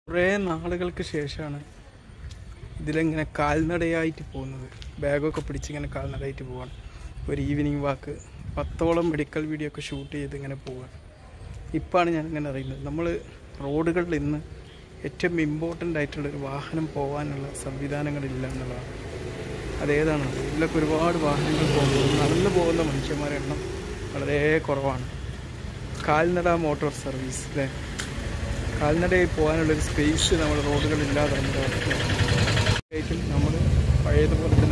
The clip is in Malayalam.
കുറേ നാളുകൾക്ക് ശേഷമാണ് ഇതിലിങ്ങനെ കാൽനടയായിട്ട് പോകുന്നത് ബാഗൊക്കെ പിടിച്ചിങ്ങനെ കാൽനടയായിട്ട് പോവാണ് ഒരു ഈവനിങ് വാക്ക് പത്തോളം മെഡിക്കൽ വീഡിയോ ഒക്കെ ഷൂട്ട് ചെയ്ത് ഇങ്ങനെ പോവാണ് ഇപ്പോഴാണ് ഞാൻ ഇങ്ങനെ അറിയുന്നത് നമ്മൾ റോഡുകളിൽ ഇന്ന് ഏറ്റവും ഇമ്പോർട്ടൻ്റ് ആയിട്ടുള്ള ഒരു വാഹനം പോകാനുള്ള സംവിധാനങ്ങളില്ല എന്നുള്ളതാണ് അതേതാണ് ഇതിലൊക്കെ ഒരുപാട് വാഹനങ്ങൾ പോകുമ്പോൾ നടന്നു പോകുന്ന മനുഷ്യന്മാരുടെ എണ്ണം വളരെ കുറവാണ് കാൽനട മോട്ടോർ സർവീസ് അല്ലേ കാൽനടയിൽ പോകാനുള്ളൊരു സ്പേസ് നമ്മൾ റോഡുകളില്ലാതെ നമ്മുടെ അവസ്ഥയാണ് നമ്മൾ പഴയതുപോലെ തന്നെ